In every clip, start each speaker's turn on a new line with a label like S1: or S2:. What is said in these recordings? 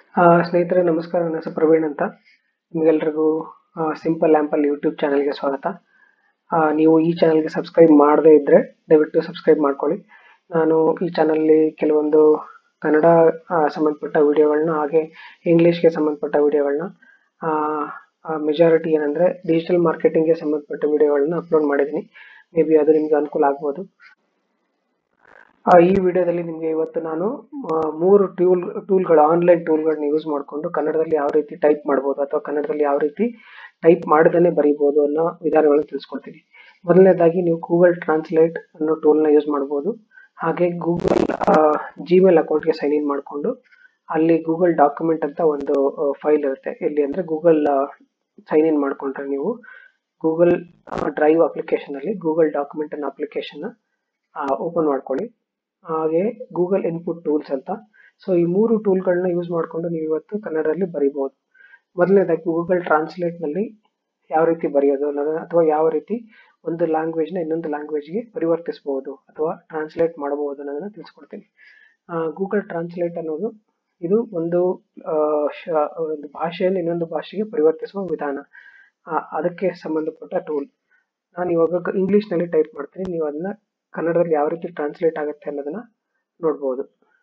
S1: ಆ, ಸ್ನೇಹಿತರೆ ನಮಸ್ಕಾರ ನನ್ನ ಹೆಸರು ಪ್ರವೀಣ್ ಅಂತ ನಿಮಗೆಲ್ರಿಗೂ ಸಿಂಪಲ್ ಆ್ಯಂಪಲ್ ಯೂಟ್ಯೂಬ್ ಚಾನಲ್ಗೆ ಸ್ವಾಗತ ಆ, ನೀವು ಈ ಚಾನಲ್ಗೆ ಸಬ್ಸ್ಕ್ರೈಬ್ ಮಾಡದೇ ಇದ್ದರೆ ದಯವಿಟ್ಟು ಸಬ್ಸ್ಕ್ರೈಬ್ ಮಾಡ್ಕೊಳ್ಳಿ ನಾನು ಈ ಚಾನಲ್ಲಿ ಕೆಲವೊಂದು ಕನ್ನಡ ಆ, ಸಂಬಂಧಪಟ್ಟ ವಿಡಿಯೋಗಳನ್ನ ಹಾಗೆ ಇಂಗ್ಲೀಷ್ಗೆ ಸಂಬಂಧಪಟ್ಟ ವಿಡಿಯೋಗಳನ್ನ ಮೆಜಾರಿಟಿ ಏನಂದರೆ ಡಿಜಿಟಲ್ ಮಾರ್ಕೆಟಿಂಗ್ಗೆ ಸಂಬಂಧಪಟ್ಟ ವಿಡಿಯೋಗಳನ್ನ ಅಪ್ಲೋಡ್ ಮಾಡಿದ್ದೀನಿ ಮೇ ಬಿ ಅದು ನಿಮಗೆ ಅನುಕೂಲ ಆಗ್ಬೋದು ಆ, ಈ ವಿಡಿಯೋದಲ್ಲಿ ನಿಮಗೆ ಇವತ್ತು ನಾನು ಆ, ಮೂರು ಟೂಲ್ ಟೂಲ್ಗಳು ಆನ್ಲೈನ್ ಟೂಲ್ಗಳನ್ನ ಯೂಸ್ ಮಾಡಿಕೊಂಡು ಕನ್ನಡದಲ್ಲಿ ಯಾವ ರೀತಿ ಟೈಪ್ ಮಾಡ್ಬೋದು ಅಥವಾ ಕನ್ನಡದಲ್ಲಿ ಯಾವ ರೀತಿ ಟೈಪ್ ಮಾಡದೇ ಬರೀಬೋದು ಅನ್ನೋ ವಿಧಾನಗಳನ್ನು ತಿಳಿಸ್ಕೊಡ್ತೀನಿ ಮೊದಲನೇದಾಗಿ ನೀವು ಗೂಗಲ್ ಟ್ರಾನ್ಸ್ಲೇಟ್ ಅನ್ನೋ ಟೂಲ್ನ ಯೂಸ್ ಮಾಡ್ಬೋದು ಹಾಗೆ ಗೂಗಲ್ ಜಿಮೇಲ್ ಅಕೌಂಟ್ಗೆ ಸೈನ್ ಇನ್ ಮಾಡಿಕೊಂಡು ಅಲ್ಲಿ ಗೂಗಲ್ ಡಾಕ್ಯುಮೆಂಟ್ ಅಂತ ಒಂದು ಫೈಲ್ ಇರುತ್ತೆ ಎಲ್ಲಿ ಅಂದರೆ ಗೂಗಲ್ ಸೈನ್ ಇನ್ ಮಾಡಿಕೊಂಡ್ರೆ ನೀವು ಗೂಗಲ್ ಡ್ರೈವ್ ಅಪ್ಲಿಕೇಶನಲ್ಲಿ ಗೂಗಲ್ ಡಾಕ್ಯುಮೆಂಟ್ ಅನ್ನೋ ಅಪ್ಲಿಕೇಶನ್ನ ಓಪನ್ ಮಾಡ್ಕೊಳ್ಳಿ ಹಾಗೆ ಗೂಗಲ್ ಇನ್ಪುಟ್ ಟೂಲ್ಸ್ ಅಂತ ಸೊ ಈ ಮೂರು ಟೂಲ್ಗಳನ್ನ ಯೂಸ್ ಮಾಡಿಕೊಂಡು ನೀವು ಇವತ್ತು ಕನ್ನಡದಲ್ಲಿ ಬರೀಬಹುದು ಮೊದಲನೇದಾಗಿ ಗೂಗಲ್ ಟ್ರಾನ್ಸ್ಲೇಟ್ನಲ್ಲಿ ಯಾವ ರೀತಿ ಬರೆಯೋದು ಅನ್ನೋದನ್ನ ಅಥವಾ ಯಾವ ರೀತಿ ಒಂದು ಲ್ಯಾಂಗ್ವೇಜ್ನ ಇನ್ನೊಂದು ಲ್ಯಾಂಗ್ವೇಜ್ಗೆ ಪರಿವರ್ತಿಸಬಹುದು ಅಥವಾ ಟ್ರಾನ್ಸ್ಲೇಟ್ ಮಾಡಬಹುದು ಅನ್ನೋದನ್ನ ತಿಳಿಸ್ಕೊಡ್ತೀನಿ ಗೂಗಲ್ ಟ್ರಾನ್ಸ್ಲೇಟ್ ಅನ್ನೋದು ಇದು ಒಂದು ಆ, ಶ- ಒಂದು ಭಾಷೆಯನ್ನು ಇನ್ನೊಂದು ಭಾಷೆಗೆ ಪರಿವರ್ತಿಸುವ ವಿಧಾನ ಆ, ಅದಕ್ಕೆ ಸಂಬಂಧಪಟ್ಟ ಟೂಲ್ ನಾನು ಇವಾಗ ಇಂಗ್ಲೀಷ್ನಲ್ಲಿ ಟೈಪ್ ಮಾಡ್ತೀನಿ ನೀವು ಅದನ್ನ ಕನ್ನಡದಲ್ಲಿ ಯಾವ ರೀತಿ ಟ್ರಾನ್ಸ್ಲೇಟ್ ಆಗುತ್ತೆ ಅನ್ನೋದನ್ನ ನೋಡ್ಬೋದು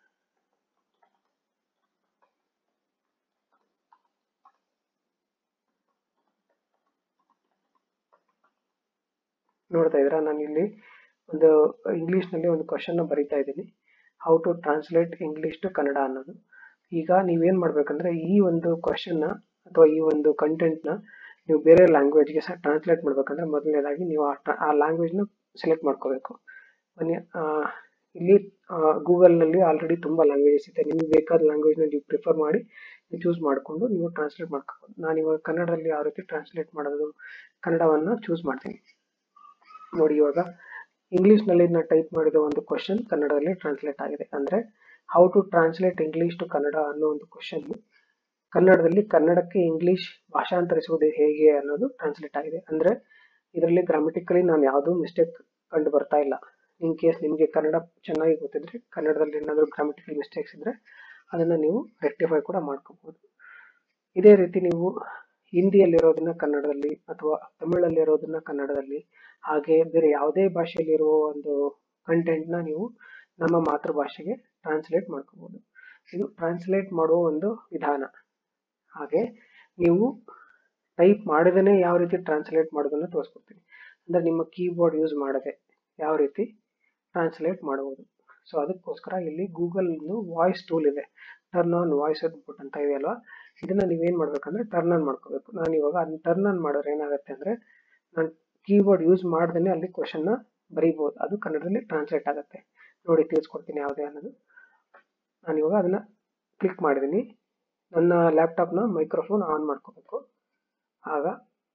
S1: ನೋಡ್ತಾ ಇದ್ದೀರಾ ನಾನು ಇಲ್ಲಿ ಒಂದು ಇಂಗ್ಲೀಷ್ನಲ್ಲಿ ಒಂದು ಕ್ವಶನ್ನ ಬರೀತಾ ಇದ್ದೀನಿ how to translate English to Kannada ಅನ್ನೋದು ಈಗ ನೀವೇನು ಮಾಡಬೇಕಂದ್ರೆ ಈ ಒಂದು ಕ್ವಶನ್ನ ಅಥವಾ ಈ ಒಂದು ಕಂಟೆಂಟ್ನ ನೀವು ಬೇರೆ ಲ್ಯಾಂಗ್ವೇಜ್ಗೆ ಸಹ ಟ್ರಾನ್ಸ್ಲೇಟ್ ಮಾಡಬೇಕಂದ್ರೆ ಮೊದಲನೇದಾಗಿ ನೀವು ಆ tra- ಆ ಲ್ಯಾಂಗ್ವೇಜ್ನ ಸೆಲೆಕ್ಟ್ ಮಾಡ್ಕೋಬೇಕು ಬನ್ನಿ ಆ, ಇಲ್ಲಿ ಗೂಗಲ್ನಲ್ಲಿ ಆಲ್ರೆಡಿ ತುಂಬ ಲ್ಯಾಂಗ್ವೇಜಸ್ ಇದೆ ನಿಮಗೆ ಬೇಕಾದ ಲ್ಯಾಂಗ್ವೇಜ್ನ ನೀವು ಪ್ರಿಫರ್ ಮಾಡಿ ನೀವು ಚೂಸ್ ಮಾಡಿಕೊಂಡು ನೀವು ಟ್ರಾನ್ಸ್ಲೇಟ್ ಮಾಡ್ಕೋಬೋದು ನಾನು ಇವಾಗ ಕನ್ನಡದಲ್ಲಿ ಯಾವ ರೀತಿ ಟ್ರಾನ್ಸ್ಲೇಟ್ ಮಾಡೋದು ಕನ್ನಡವನ್ನು ಚೂಸ್ ಮಾಡ್ತೀನಿ ನೋಡಿ ಇವಾಗ ಇಂಗ್ಲೀಷ್ನಲ್ಲಿ ನಾನು ಟೈಪ್ ಮಾಡಿದ ಒಂದು ಕ್ವಶನ್ ಕನ್ನಡದಲ್ಲಿ ಟ್ರಾನ್ಸ್ಲೇಟ್ ಆಗಿದೆ ಅಂದರೆ how to translate English to Kannada ಅನ್ನೋ ಒಂದು ಕ್ವಶನ್ ಕನ್ನಡದಲ್ಲಿ ಕನ್ನಡಕ್ಕೆ ಇಂಗ್ಲೀಷ್ ಭಾಷಾಂತರಿಸುವುದು ಹೇಗೆ ಅನ್ನೋದು ಟ್ರಾನ್ಸ್ಲೇಟ್ ಆಗಿದೆ ಅಂದರೆ ಇದರಲ್ಲಿ ಗ್ರಾಮೆಟಿಕಲಿ ನಾನು ಯಾವುದೂ ಮಿಸ್ಟೇಕ್ ಕಂಡು ಬರ್ತಾ ಇಲ್ಲ ಇನ್ ಕೇಸ್ ನಿಮಗೆ ಕನ್ನಡ ಚೆನ್ನಾಗಿ ಗೊತ್ತಿದ್ರೆ ಕನ್ನಡದಲ್ಲಿ ಏನಾದರೂ ಗ್ರಾಮೆಟಿಕಲ್ ಮಿಸ್ಟೇಕ್ಸ್ ಇದ್ದರೆ ಅದನ್ನು ನೀವು ರೆಕ್ಟಿಫೈ ಕೂಡ ಮಾಡ್ಕೋಬೋದು ಇದೇ ರೀತಿ ನೀವು ಹಿಂದಿಯಲ್ಲಿರೋದನ್ನ ಕನ್ನಡದಲ್ಲಿ ಅಥವಾ ತಮಿಳಲ್ಲಿರೋದನ್ನ ಕನ್ನಡದಲ್ಲಿ ಹಾಗೆ ಬೇರೆ ಯಾವುದೇ ಭಾಷೆಯಲ್ಲಿರುವ ಒಂದು ಕಂಟೆಂಟ್ನ ನೀವು ನಮ್ಮ ಮಾತೃಭಾಷೆಗೆ ಟ್ರಾನ್ಸ್ಲೇಟ್ ಮಾಡ್ಕೋಬೋದು ಇದು ಟ್ರಾನ್ಸ್ಲೇಟ್ ಮಾಡುವ ಒಂದು ವಿಧಾನ ಹಾಗೆ ನೀವು ಟೈಪ್ ಮಾಡದೇ ಯಾವ ರೀತಿ ಟ್ರಾನ್ಸ್ಲೇಟ್ ಮಾಡೋದನ್ನು ತೋರಿಸ್ಕೊಡ್ತೀನಿ ಅಂದರೆ ನಿಮ್ಮ ಕೀಬೋರ್ಡ್ ಯೂಸ್ ಮಾಡದೆ ಯಾವ ರೀತಿ ಟ್ರಾನ್ಸ್ಲೇಟ್ ಮಾಡುವುದು ಸೊ ಅದಕ್ಕೋಸ್ಕರ ಇಲ್ಲಿ ಗೂಗಲ್ ವಾಯ್ಸ್ ಟೂಲ್ ಇದೆ ಟರ್ನ್ ಆನ್ ವಾಯ್ಸ್ ಇನ್ಪುಟ್ ಅಂತ ಇದೆಯಲ್ವಾ ಇದನ್ನ ನೀವೇನು ಮಾಡ್ಬೇಕಂದ್ರೆ ಟರ್ನ್ ಆನ್ ಮಾಡ್ಕೋಬೇಕು ನಾನು ಇವಾಗ ಅದನ್ನ ಟರ್ನ್ ಆನ್ ಮಾಡಿದ್ರೆ ಏನಾಗುತ್ತೆ ಅಂದರೆ ನಾನು ಕೀಬೋರ್ಡ್ ಯೂಸ್ ಮಾಡ್ದೇ ಅಲ್ಲಿ ಕ್ವಶನ್ನ ಬರೀಬೋದು ಅದು ಕನ್ನಡದಲ್ಲಿ ಟ್ರಾನ್ಸ್ಲೇಟ್ ಆಗುತ್ತೆ ನೋಡಿ ತಿಳಿಸ್ಕೊಡ್ತೀನಿ ಯಾವುದೇ ಅನ್ನೋದು ನಾನು ಇವಾಗ ಅದನ್ನ ಕ್ಲಿಕ್ ಮಾಡಿದ್ದೀನಿ ನನ್ನ ಲ್ಯಾಪ್ಟಾಪ್ನ ಮೈಕ್ರೋಫೋನ್ ಆನ್ ಮಾಡ್ಕೋಬೇಕು ಆಗ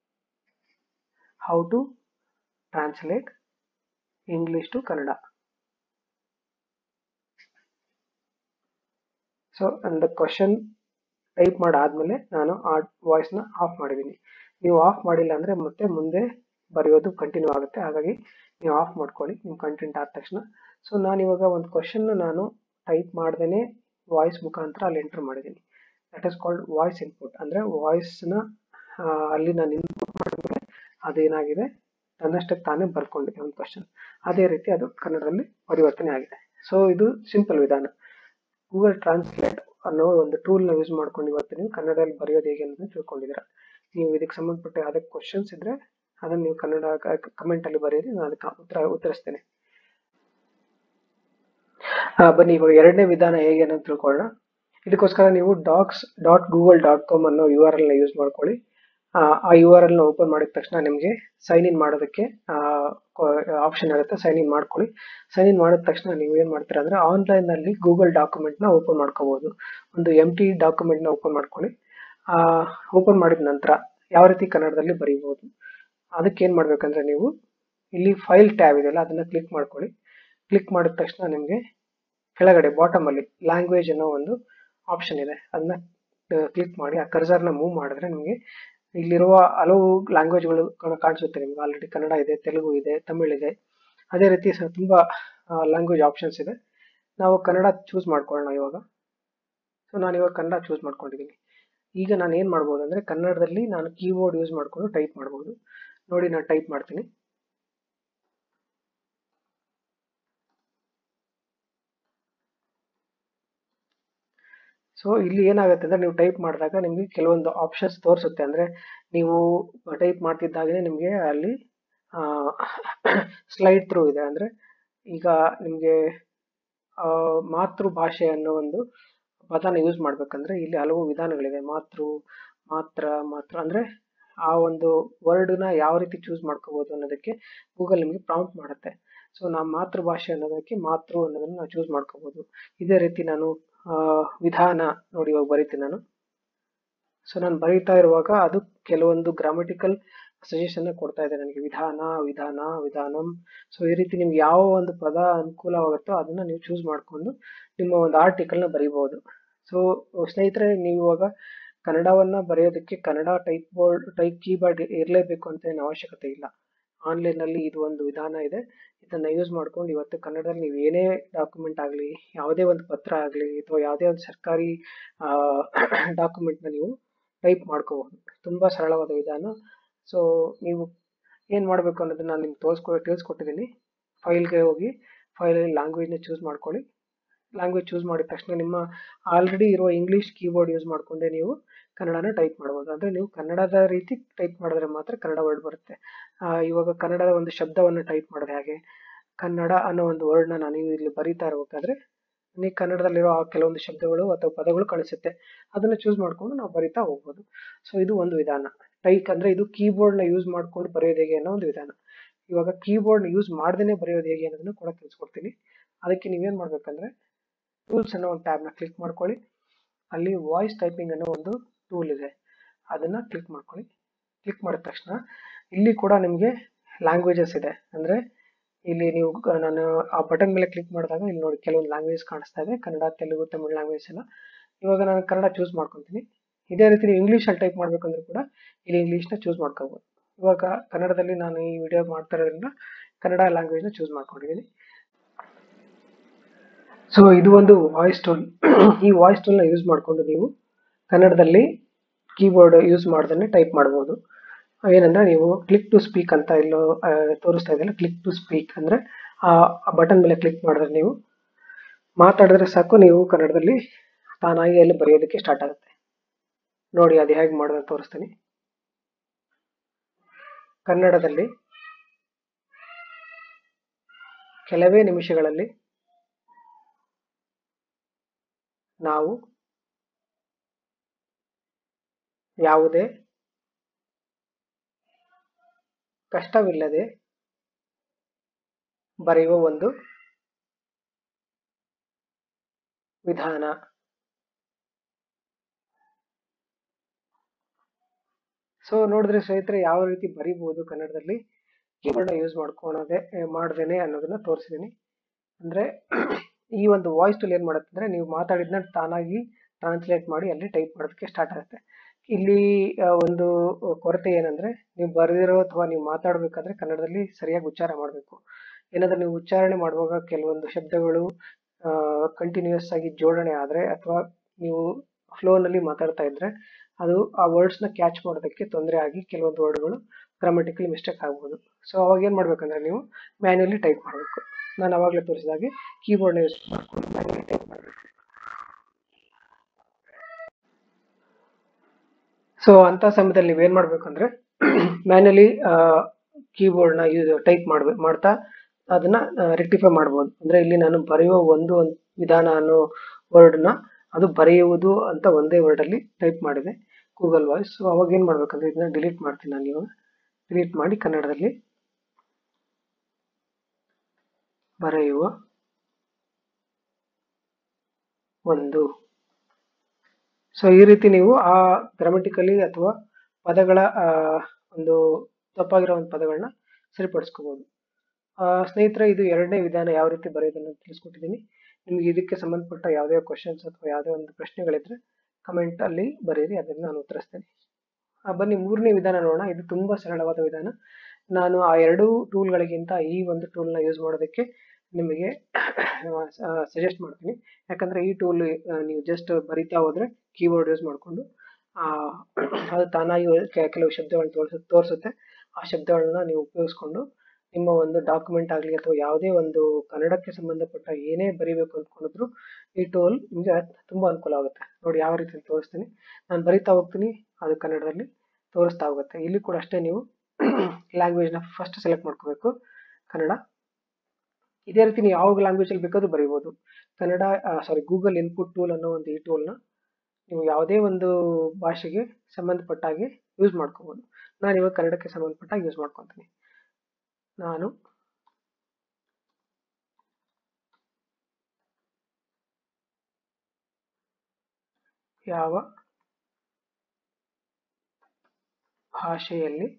S1: how to translate English to Kannada so ಅಂದ ಕ್ವಶನ್ ಟೈಪ್ ಮಾಡಾದ್ಮೇಲೆ ನಾನು ಆ ವಾಯ್ಸ್ನ ಆಫ್ ಮಾಡಿದ್ದೀನಿ ನೀವು ಆಫ್ ಮಾಡಿಲ್ಲ ಅಂದರೆ ಮತ್ತೆ ಮುಂದೆ ಬರೆಯೋದು ಕಂಟಿನ್ಯೂ ಆಗುತ್ತೆ ಹಾಗಾಗಿ ನೀವು ಆಫ್ ಮಾಡ್ಕೊಳ್ಳಿ ನಿಮ್ಮ ಕಂಟೆಂಟ್ ಆದ ತಕ್ಷಣ ಸೊ ನಾನು ಇವಾಗ ಒಂದು ಕ್ವಶನ್ನ ನಾನು ಟೈಪ್ ಮಾಡ್ದೇ ವಾಯ್ಸ್ ಮುಖಾಂತರ ಅಲ್ಲಿ ಎಂಟರ್ ಮಾಡಿದ್ದೀನಿ that is called voice input ಅಂದರೆ ವಾಯ್ಸ್ನ ಅಲ್ಲಿ ನಾನು ಇನ್ಪುಟ್ ಮಾಡಿದ್ರೆ ಅದೇನಾಗಿದೆ ತನ್ನಷ್ಟಕ್ಕೆ ತಾನೇ ಬರ್ಕೊಂಡಿದೆ ಒಂದು ಕ್ವಶನ್ ಅದೇ ರೀತಿ ಅದು ಕನ್ನಡದಲ್ಲಿ ಪರಿವರ್ತನೆ ಆಗಿದೆ ಸೊ ಇದು ಸಿಂಪಲ್ ವಿಧಾನ ಗೂಗಲ್ ಟ್ರಾನ್ಸ್ಲೇಟ್ ಅನ್ನೋ ಒಂದು ಟೂಲ್ನ ಯೂಸ್ ಮಾಡ್ಕೊಂಡು ಇವತ್ತು ನೀವು ಕನ್ನಡದಲ್ಲಿ ಬರೆಯೋದು ಹೇಗೆ ಅನ್ನೋದನ್ನ ತಿಳ್ಕೊಂಡಿದ್ದೀರಾ ನೀವು ಇದಕ್ಕೆ ಸಂಬಂಧಪಟ್ಟ ಯಾವುದೇ ಕ್ವಶನ್ಸ್ ಇದ್ರೆ ಅದನ್ನು ನೀವು ಕನ್ನಡ ಕಮೆಂಟಲ್ಲಿ ಬರೆಯಿರಿ ನಾನು ಅದಕ್ಕೆ ಉತ್ತರ ಉತ್ತರಿಸ್ತೇನೆ ಆ, ಬನ್ನಿ ಇವಾಗ ಎರಡನೇ ವಿಧಾನ ಹೇಗೆ ಅನ್ನೋದು ತಿಳ್ಕೊಳ್ಳೋಣ ಇದಕ್ಕೋಸ್ಕರ ನೀವು docs dot Google dot com ಅನ್ನೋ ಯು ಆರ್ ಎಲ್ನ ಯೂಸ್ ಮಾಡ್ಕೊಳ್ಳಿ ಆ, ಆ ಯು ಆರ್ ಎಲ್ನ ಓಪನ್ ಮಾಡಿದ ತಕ್ಷಣ ನಿಮಗೆ ಸೈನ್ ಇನ್ ಮಾಡೋದಕ್ಕೆ ಆಪ್ಷನ್ ಇರುತ್ತೆ ಸೈನ್ ಇನ್ ಮಾಡ್ಕೊಳ್ಳಿ ಸೈನ್ ಇನ್ ಮಾಡಿದ ತಕ್ಷಣ ನೀವು ಏನು ಮಾಡ್ತೀರಾ ಅಂದರೆ ಆನ್ಲೈನಲ್ಲಿ ಗೂಗಲ್ ಡಾಕ್ಯುಮೆಂಟ್ನ ಓಪನ್ ಮಾಡ್ಕೋಬೋದು ಒಂದು ಎಮ್ ಟಿ ಡಾಕ್ಯುಮೆಂಟ್ನ ಓಪನ್ ಮಾಡ್ಕೊಳ್ಳಿ ಓಪನ್ ಮಾಡಿದ ನಂತರ ಯಾವ ರೀತಿ ಕನ್ನಡದಲ್ಲಿ ಬರೀಬೋದು ಅದಕ್ಕೆ ಏನು ಮಾಡಬೇಕಂದ್ರೆ ನೀವು ಇಲ್ಲಿ ಫೈಲ್ ಟ್ಯಾಬ್ ಇದೆಯಲ್ಲ ಅದನ್ನು ಕ್ಲಿಕ್ ಮಾಡ್ಕೊಳ್ಳಿ ಕ್ಲಿಕ್ ಮಾಡಿದ ತಕ್ಷಣ ನಿಮಗೆ ಕೆಳಗಡೆ ಬಾಟಮಲ್ಲಿ ಲ್ಯಾಂಗ್ವೇಜ್ ಅನ್ನೋ ಒಂದು ಆಪ್ಷನ್ ಇದೆ ಅದನ್ನ ಕ್ಲಿಕ್ ಮಾಡಿ ಆ ಕರ್ಸರ್ನ ಮೂವ್ ಮಾಡಿದ್ರೆ ನಿಮಗೆ ಇಲ್ಲಿರುವ ಹಲವು ಲ್ಯಾಂಗ್ವೇಜ್ಗಳು ಕಾಣಿಸುತ್ತೆ ನಿಮ್ಗೆ ಆಲ್ರೆಡಿ ಕನ್ನಡ ಇದೆ ತೆಲುಗು ಇದೆ ತಮಿಳ್ ಇದೆ ಅದೇ ರೀತಿ ಸ ತುಂಬ ಲ್ಯಾಂಗ್ವೇಜ್ ಆಪ್ಷನ್ಸ್ ಇದೆ ನಾವು ಕನ್ನಡ ಚೂಸ್ ಮಾಡ್ಕೊಳ್ಳೋಣ ಇವಾಗ ಸೊ ನಾನು ಇವಾಗ ಕನ್ನಡ ಚೂಸ್ ಮಾಡ್ಕೊಂಡಿದ್ದೀನಿ ಈಗ ನಾನು ಏನು ಮಾಡ್ಬೋದು ಅಂದರೆ ಕನ್ನಡದಲ್ಲಿ ನಾನು ಕೀಬೋರ್ಡ್ ಯೂಸ್ ಮಾಡಿಕೊಂಡು ಟೈಪ್ ಮಾಡ್ಬೋದು ನೋಡಿ ನಾನು ಟೈಪ್ ಮಾಡ್ತೀನಿ ಸೊ ಇಲ್ಲಿ ಏನಾಗುತ್ತೆ ಅಂದರೆ ನೀವು ಟೈಪ್ ಮಾಡಿದಾಗ ನಿಮಗೆ ಕೆಲವೊಂದು ಆಪ್ಷನ್ಸ್ ತೋರಿಸುತ್ತೆ ಅಂದರೆ ನೀವು ಟೈಪ್ ಮಾಡ್ತಿದ್ದಾಗಲೇ ನಿಮಗೆ ಅಲ್ಲಿ ಸ್ಲೈಡ್ ಥ್ರೂ ಇದೆ ಅಂದರೆ ಈಗ ನಿಮಗೆ ಮಾತೃಭಾಷೆ ಅನ್ನೋ ಒಂದು ಪದನ ಯೂಸ್ ಮಾಡಬೇಕಂದ್ರೆ ಇಲ್ಲಿ ಹಲವು ವಿಧಾನಗಳಿದೆ ಮಾತೃ ಮಾತ್ರ ಮಾತ್ರ ಅಂದರೆ ಆ ಒಂದು ವರ್ಡ್ನ ಯಾವ ರೀತಿ ಚೂಸ್ ಮಾಡ್ಕೋಬೋದು ಅನ್ನೋದಕ್ಕೆ ಗೂಗಲ್ ನಿಮಗೆ ಪ್ರಾಂಪ್ಟ್ ಮಾಡುತ್ತೆ ಸೊ ನಾವು ಮಾತೃಭಾಷೆ ಅನ್ನೋದಕ್ಕೆ ಮಾತೃ ಅನ್ನೋದನ್ನು ನಾವು ಚೂಸ್ ಮಾಡ್ಕೋಬೋದು ಇದೇ ರೀತಿ ನಾನು ವಿಧಾನ ನೋಡಿ ಇವಾಗ ಬರೀತೀನಿ ನಾನು ಸೊ ನಾನು ಬರೀತಾ ಇರುವಾಗ ಅದು ಕೆಲವೊಂದು ಗ್ರಾಮೆಟಿಕಲ್ ಸಜೆಷನ್ ಕೊಡ್ತಾ ಇದೆ ನನಗೆ ವಿಧಾನ ವಿಧಾನ ವಿಧಾನಂ ಸೊ ಈ ರೀತಿ ನಿಮ್ಗೆ ಯಾವ ಒಂದು ಪದ ಅನುಕೂಲವಾಗುತ್ತೋ ಅದನ್ನ ನೀವು ಚೂಸ್ ಮಾಡಿಕೊಂಡು ನಿಮ್ಮ ಒಂದು ಆರ್ಟಿಕಲ್ನ ಬರೀಬಹುದು ಸೊ ಸ್ನೇಹಿತರೆ ನೀವು ಇವಾಗ ಕನ್ನಡವನ್ನ ಬರೆಯೋದಕ್ಕೆ Kannada type board type keyboard ಇರಲೇಬೇಕು ಅಂತ ಏನು ಅವಶ್ಯಕತೆ ಇಲ್ಲ ಆನ್ಲೈನಲ್ಲಿ ಇದು ಒಂದು ವಿಧಾನ ಇದೆ ಇದನ್ನು ಯೂಸ್ ಮಾಡ್ಕೊಂಡು ಇವತ್ತು ಕನ್ನಡದಲ್ಲಿ ನೀವು ಏನೇ ಡಾಕ್ಯುಮೆಂಟ್ ಆಗಲಿ ಯಾವುದೇ ಒಂದು ಪತ್ರ ಆಗಲಿ ಅಥವಾ ಯಾವುದೇ ಒಂದು ಸರ್ಕಾರಿ ಡಾಕ್ಯುಮೆಂಟ್ನ ನೀವು ಟೈಪ್ ಮಾಡ್ಕೋಬಹುದು ತುಂಬ ಸರಳವಾದ ವಿಧಾನ ಸೊ ನೀವು ಏನು ಮಾಡಬೇಕು ಅನ್ನೋದನ್ನ ನಾನು ನಿಮ್ಗೆ ತೋರಿಸ್ಕೊ ತಿಳಿಸ್ಕೊಟ್ಟಿದ್ದೀನಿ ಫೈಲ್ಗೆ ಹೋಗಿ ಫೈಲಲ್ಲಿ ಲ್ಯಾಂಗ್ವೇಜ್ನ ಚೂಸ್ ಮಾಡ್ಕೊಳ್ಳಿ ಲ್ಯಾಂಗ್ವೇಜ್ ಚೂಸ್ ಮಾಡಿದ ತಕ್ಷಣ ನಿಮ್ಮ ಆಲ್ರೆಡಿ ಇರುವ ಇಂಗ್ಲೀಷ್ ಕೀಬೋರ್ಡ್ ಯೂಸ್ ಮಾಡಿಕೊಂಡೇ ನೀವು ಕನ್ನಡನ ಟೈಪ್ ಮಾಡ್ಬೋದು ಅಂದರೆ ನೀವು ಕನ್ನಡದ ರೀತಿ ಟೈಪ್ ಮಾಡಿದ್ರೆ ಮಾತ್ರ ಕನ್ನಡ ವರ್ಡ್ ಬರುತ್ತೆ ಇವಾಗ ಕನ್ನಡದ ಒಂದು ಶಬ್ದವನ್ನು ಟೈಪ್ ಮಾಡಿದ್ರೆ ಹಾಗೆ ಕನ್ನಡ ಅನ್ನೋ ಒಂದು ವರ್ಡ್ನ ನಾನು ಇಲ್ಲಿ ಬರೀತಾ ಇರಬೇಕಾದ್ರೆ ನೀವು ಕನ್ನಡದಲ್ಲಿರೋ ಆ ಕೆಲವೊಂದು ಶಬ್ದಗಳು ಅಥವಾ ಪದಗಳು ಕಾಣಿಸುತ್ತೆ ಅದನ್ನು ಚೂಸ್ ಮಾಡಿಕೊಂಡು ನಾವು ಬರಿತಾ ಹೋಗ್ಬೋದು ಸೊ ಇದು ಒಂದು ವಿಧಾನ ಟೈಕ್ ಅಂದರೆ ಇದು ಕೀಬೋರ್ಡ್ನ ಯೂಸ್ ಮಾಡ್ಕೊಂಡು ಬರೆಯೋದು ಹೇಗೆ ಅನ್ನೋ ಒಂದು ವಿಧಾನ ಇವಾಗ ಕೀಬೋರ್ಡ್ನ ಯೂಸ್ ಮಾಡ್ದೇ ಬರೆಯೋದು ಹೇಗೆ ಅನ್ನೋದನ್ನು ಕೂಡ ತಿಳಿಸ್ಕೊಡ್ತೀನಿ ಅದಕ್ಕೆ ನೀವೇನು ಮಾಡಬೇಕಂದ್ರೆ ಟೂಲ್ಸ್ ಅನ್ನೋ ಒಂದು ಟ್ಯಾಬ್ನ ಕ್ಲಿಕ್ ಮಾಡ್ಕೊಳ್ಳಿ ಅಲ್ಲಿ ವಾಯ್ಸ್ ಟೈಪಿಂಗ್ ಅನ್ನೋ ಒಂದು ಟೂಲ್ ಇದೆ ಅದನ್ನು ಕ್ಲಿಕ್ ಮಾಡ್ಕೊಳ್ಳಿ ಕ್ಲಿಕ್ ಮಾಡಿದ ತಕ್ಷಣ ಇಲ್ಲಿ ಕೂಡ ನಿಮಗೆ ಲ್ಯಾಂಗ್ವೇಜಸ್ ಇದೆ ಅಂದರೆ ಇಲ್ಲಿ ನೀವು ನಾನು ಆ ಬಟನ್ ಮೇಲೆ ಕ್ಲಿಕ್ ಮಾಡಿದಾಗ ಇಲ್ಲಿ ನೋಡಿ ಕೆಲವೊಂದು ಲ್ಯಾಂಗ್ವೇಜ್ ಕಾಣಿಸ್ತಾ ಇದೆ ಕನ್ನಡ ತೆಲುಗು ತಮಿಳು ಲ್ಯಾಂಗ್ವೇಜ್ ಎಲ್ಲ ಇವಾಗ ನಾನು ಕನ್ನಡ ಚೂಸ್ ಮಾಡ್ಕೊತೀನಿ ಇದೇ ರೀತಿ ನೀವು ಇಂಗ್ಲೀಷಲ್ಲಿ ಟೈಪ್ ಮಾಡಬೇಕಂದ್ರೂ ಕೂಡ ಇಲ್ಲಿ ಇಂಗ್ಲೀಷ್ನ ಚೂಸ್ ಮಾಡ್ಕೋಬೋದು ಇವಾಗ ಕನ್ನಡದಲ್ಲಿ ನಾನು ಈ ವಿಡಿಯೋ ಮಾಡ್ತಾ ಇರೋದ್ರಿಂದ ಕನ್ನಡ ಲ್ಯಾಂಗ್ವೇಜ್ನ ಚೂಸ್ ಮಾಡ್ಕೊಂಡಿದ್ದೀನಿ ಸೊ ಇದು ಒಂದು ವಾಯ್ಸ್ ಟೂಲ್ ಈ ವಾಯ್ಸ್ ಟೂಲ್ನ ಯೂಸ್ ಮಾಡಿಕೊಂಡು ನೀವು ಕನ್ನಡದಲ್ಲಿ ಕೀಬೋರ್ಡ್ ಯೂಸ್ ಮಾಡ್ದೇ ಟೈಪ್ ಮಾಡ್ಬೋದು ಏನಂದ್ರೆ ನೀವು ಕ್ಲಿಕ್ ಟು ಸ್ಪೀಕ್ ಅಂತ ಇಲ್ಲೋ ತೋರಿಸ್ತಾ ಇದೆಯಲ್ಲ ಕ್ಲಿಕ್ ಟು ಸ್ಪೀಕ್ ಅಂದರೆ ಆ ಬಟನ್ ಮೇಲೆ ಕ್ಲಿಕ್ ಮಾಡಿದ್ರೆ ನೀವು ಮಾತಾಡಿದ್ರೆ ಸಾಕು ನೀವು ಕನ್ನಡದಲ್ಲಿ ತಾನಾಗಿ ಅಲ್ಲಿ ಬರೆಯೋದಕ್ಕೆ ಸ್ಟಾರ್ಟ್ ಆಗುತ್ತೆ ನೋಡಿ ಅದು ಹೇಗೆ ಮಾಡೋದು ತೋರಿಸ್ತೀನಿ ಕನ್ನಡದಲ್ಲಿ ಕೆಲವೇ ನಿಮಿಷಗಳಲ್ಲಿ ನಾವು ಯಾವುದೇ ಕಷ್ಟವಿಲ್ಲದೆ ಬರೆಯುವ ಒಂದು ವಿಧಾನ ಸೊ ನೋಡಿದ್ರೆ ಸ್ನೇಹಿತರೆ ಯಾವ ರೀತಿ ಬರಿಬಹುದು ಕನ್ನಡದಲ್ಲಿ ಕೀಬೋರ್ಡ್ನ ಯೂಸ್ ಮಾಡ್ಕೊಳದೆ ಮಾಡ್ದೇನೆ ಅನ್ನೋದನ್ನ ತೋರಿಸಿದ್ದೀನಿ ಅಂದ್ರೆ ಈ ಒಂದು ವಾಯ್ಸ್ ಟೂಲ್ ಏನು ಮಾಡುತ್ತೆ ಅಂದರೆ ನೀವು ಮಾತಾಡಿದ್ನ ತಾನಾಗಿ ಟ್ರಾನ್ಸ್ಲೇಟ್ ಮಾಡಿ ಅಲ್ಲಿ ಟೈಪ್ ಮಾಡೋದಕ್ಕೆ ಸ್ಟಾರ್ಟ್ ಆಗುತ್ತೆ ಇಲ್ಲಿ ಒಂದು ಕೊರತೆ ಏನಂದರೆ ನೀವು ಬರೆದಿರೋ ಅಥವಾ ನೀವು ಮಾತಾಡಬೇಕಾದ್ರೆ ಕನ್ನಡದಲ್ಲಿ ಸರಿಯಾಗಿ ಉಚ್ಚಾರ ಮಾಡಬೇಕು ಏನಾದರೂ ನೀವು ಉಚ್ಚಾರಣೆ ಮಾಡುವಾಗ ಕೆಲವೊಂದು ಶಬ್ದಗಳು ಕಂಟಿನ್ಯೂಸ್ ಆಗಿ ಜೋಡಣೆ ಆದರೆ ಅಥವಾ ನೀವು ಫ್ಲೋನಲ್ಲಿ ಮಾತಾಡ್ತಾ ಇದ್ದರೆ ಅದು ಆ ವರ್ಡ್ಸ್ನ ಕ್ಯಾಚ್ ಮಾಡೋದಕ್ಕೆ ತೊಂದರೆ ಆಗಿ ಕೆಲವೊಂದು ವರ್ಡ್ಗಳು ಗ್ರಾಮೆಟಿಕಲಿ ಮಿಸ್ಟೇಕ್ ಆಗ್ಬೋದು ಸೊ ಅವಾಗ ಏನು ಮಾಡಬೇಕಂದ್ರೆ ನೀವು ಮ್ಯಾನ್ಯಲಿ ಟೈಪ್ ಮಾಡಬೇಕು ನಾನು ಅವಾಗಲೇ ತೋರಿಸಿದಾಗೆ ಕೀಬೋರ್ಡ್ನ ಯೂಸ್ ಮಾಡ್ಕೊಂಡು ಮ್ಯಾನ್ಯಲಿ ಟೈಪ್ ಮಾಡಬೇಕು ಸೊ ಅಂಥ ಸಮಯದಲ್ಲಿ ನೀವೇನು ಮಾಡಬೇಕಂದ್ರೆ ಮ್ಯಾನ್ಯಲಿ ಕೀಬೋರ್ಡ್ನ ಯೂಸ್ ಟೈಪ್ ಮಾಡ್ಬೇಕು ಮಾಡ್ತಾ ಅದನ್ನ ರೆಕ್ಟಿಫೈ ಮಾಡ್ಬೋದು ಅಂದರೆ ಇಲ್ಲಿ ನಾನು ಬರೆಯುವ ಒಂದು ವಿಧಾನ ಅನ್ನೋ ವರ್ಡ್ನ ಅದು ಬರೆಯುವುದು ಅಂತ ಒಂದೇ ವರ್ಡಲ್ಲಿ ಟೈಪ್ ಮಾಡಿದೆ ಗೂಗಲ್ ವಾಯ್ಸ್ ಸೊ ಅವಾಗ ಏನು ಮಾಡ್ಬೇಕಂದ್ರೆ ಇದನ್ನ ಡಿಲೀಟ್ ಮಾಡ್ತೀನಿ ನಾನು ಇವಾಗ ಡಿಲೀಟ್ ಮಾಡಿ ಕನ್ನಡದಲ್ಲಿ ಬರೆಯುವ ಒಂದು ಸೊ ಈ ರೀತಿ ನೀವು ಆ ಗ್ರಾಮೆಟಿಕಲಿ ಅಥವಾ ಪದಗಳ ಒಂದು ತಪ್ಪಾಗಿರೋ ಒಂದು ಪದಗಳನ್ನ ಸರಿಪಡಿಸ್ಕೋಬಹುದು ಸ್ನೇಹಿತರೆ ಇದು ಎರಡನೇ ವಿಧಾನ ಯಾವ ರೀತಿ ಬರೆಯೋದನ್ನು ತಿಳಿಸ್ಕೊಟ್ಟಿದ್ದೀನಿ ನಿಮ್ಗೆ ಇದಕ್ಕೆ ಸಂಬಂಧಪಟ್ಟ ಯಾವುದೇ ಕ್ವಶನ್ಸ್ ಅಥವಾ ಯಾವುದೇ ಒಂದು ಪ್ರಶ್ನೆಗಳಿದ್ರೆ ಕಮೆಂಟ್ ಅಲ್ಲಿ ಬರೀರಿ ಅದನ್ನು ನಾನು ಉತ್ತರಿಸ್ತೇನೆ ಬನ್ನಿ ಮೂರನೇ ವಿಧಾನ ನೋಡೋಣ ಇದು ತುಂಬಾ ಸರಳವಾದ ವಿಧಾನ ನಾನು ಆ ಎರಡು ಟೂಲ್ಗಳಿಗಿಂತ ಈ ಒಂದು ಟೂಲ್ನ ಯೂಸ್ ಮಾಡೋದಕ್ಕೆ ನಿಮಗೆ ಸಜೆಸ್ಟ್ ಮಾಡ್ತೀನಿ ಯಾಕಂದರೆ ಈ ಟೂಲ್ ನೀವು ಜಸ್ಟ್ ಬರಿತಾ ಹೋದರೆ ಕೀಬೋರ್ಡ್ ಯೂಸ್ ಮಾಡಿಕೊಂಡು ಅದು ತಾನಾಗಿ ಕೆ- ಕೆಲವು ಶಬ್ದಗಳನ್ನ ತೋರಿಸ ತೋರಿಸುತ್ತೆ ಆ ಶಬ್ದಗಳನ್ನ ನೀವು ಉಪಯೋಗಿಸ್ಕೊಂಡು ನಿಮ್ಮ ಒಂದು ಡಾಕ್ಯುಮೆಂಟ್ ಆಗಲಿ ಅಥವಾ ಯಾವುದೇ ಒಂದು ಕನ್ನಡಕ್ಕೆ ಸಂಬಂಧಪಟ್ಟ ಏನೇ ಬರಿಬೇಕು ಅಂದ್ಕೊಂಡಿದ್ರು ಈ ಟೂಲ್ ನಿಮಗೆ ತುಂಬ ಅನುಕೂಲ ಆಗುತ್ತೆ ನೋಡಿ ಯಾವ ರೀತಿ ತೋರಿಸ್ತೀನಿ ನಾನು ಬರಿತಾ ಹೋಗ್ತೀನಿ ಅದು ಕನ್ನಡದಲ್ಲಿ ತೋರಿಸ್ತಾ ಹೋಗುತ್ತೆ ಇಲ್ಲಿ ಕೂಡ ಅಷ್ಟೇ ನೀವು ಲ್ಯಾಂಗ್ವೇಜ್ನ ಫಸ್ಟ್ ಸೆಲೆಕ್ಟ್ ಮಾಡ್ಕೋಬೇಕು ಕನ್ನಡ ಇದೇ ರೀತಿ ನೀವು ಯಾವ ಲ್ಯಾಂಗ್ವೇಜಲ್ಲಿ ಬೇಕಾದ್ರೂ ಬರೀಬೋದು Kannada sorry Google input tool ಅನ್ನೋ ಒಂದು ಈ ಟೂಲ್ನ ನೀವು ಯಾವುದೇ ಒಂದು ಭಾಷೆಗೆ ಸಂಬಂಧಪಟ್ಟ ಹಾಗೆ ಯೂಸ್ ಮಾಡ್ಕೋಬೋದು ನಾನು ಇವಾಗ ಕನ್ನಡಕ್ಕೆ ಸಂಬಂಧಪಟ್ಟ ಯೂಸ್ ಮಾಡ್ಕೊತೀನಿ ನಾನು ಯಾವ ಭಾಷೆಯಲ್ಲಿ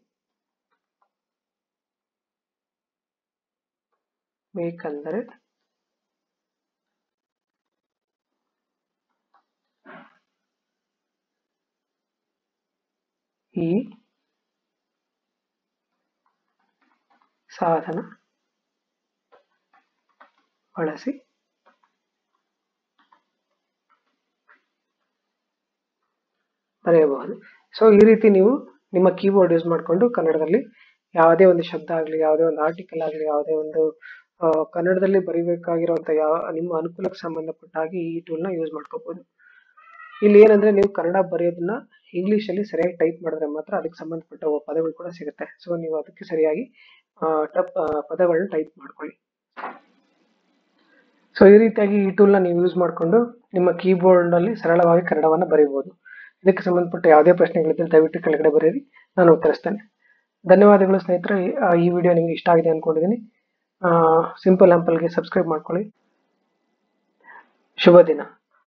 S1: ಬೇಕಂದರೆ ಈ ಸಾಧನ ಬಳಸಿ ಬರೆಯಬಹುದು ಸೊ ಈ ರೀತಿ ನೀವು ನಿಮ್ಮ ಕೀಬೋರ್ಡ್ ಯೂಸ್ ಮಾಡಿಕೊಂಡು ಕನ್ನಡದಲ್ಲಿ ಯಾವುದೇ ಒಂದು ಶಬ್ದ ಆಗಲಿ ಯಾವುದೇ ಒಂದು ಆರ್ಟಿಕಲ್ ಆಗಲಿ ಯಾವುದೇ ಒಂದು ಆ, ಕನ್ನಡದಲ್ಲಿ ಬರಿಬೇಕಾಗಿರುವಂಥ ಯಾವ ನಿಮ್ಮ ಅನುಕೂಲಕ್ಕೆ ಸಂಬಂಧಪಟ್ಟ ಹಾಗೆ ಈ ಟೂಲ್ನ ಯೂಸ್ ಮಾಡ್ಕೋಬಹುದು ಇಲ್ಲಿ ಏನಂದ್ರೆ ನೀವು ಕನ್ನಡ ಬರೆಯೋದನ್ನ ಇಂಗ್ಲೀಷಲ್ಲಿ ಸರಿಯಾಗಿ ಟೈಪ್ ಮಾಡಿದ್ರೆ ಮಾತ್ರ ಅದಕ್ಕೆ ಸಂಬಂಧಪಟ್ಟ ಪದಗಳು ಕೂಡ ಸಿಗುತ್ತೆ ಸೊ ನೀವು ಅದಕ್ಕೆ ಸರಿಯಾಗಿ ಆ, ಟಪ್ ಆ, ಪದಗಳನ್ನ ಟೈಪ್ ಮಾಡ್ಕೊಳ್ಳಿ ಸೊ ಈ ರೀತಿಯಾಗಿ ಈ ಟೂಲ್ನ ನೀವು ಯೂಸ್ ಮಾಡಿಕೊಂಡು ನಿಮ್ಮ ಕೀಬೋರ್ಡ್ನಲ್ಲಿ ಸರಳವಾಗಿ ಕನ್ನಡವನ್ನು ಬರೀಬಹುದು ಇದಕ್ಕೆ ಸಂಬಂಧಪಟ್ಟ ಯಾವುದೇ ಪ್ರಶ್ನೆಗಳಿದ್ದರೆ ದಯವಿಟ್ಟು ಕೆಳಗಡೆ ಬರೆಯಿರಿ ನಾನು ಉತ್ತರಿಸ್ತೇನೆ ಧನ್ಯವಾದಗಳು ಸ್ನೇಹಿತರೆ ಈ- ಆ, ಈ ವಿಡಿಯೋ ನಿಮಗೆ ಇಷ್ಟ ಆಗಿದೆ ಅಂದ್ಕೊಂಡಿದ್ದೀನಿ ಸಿಂಪಲ್ ಆ್ಯಂಪಲ್ಗೆ ಸಬ್ಸ್ಕ್ರೈಬ್ ಮಾಡ್ಕೊಳ್ಳಿ ಶುಭ ದಿನ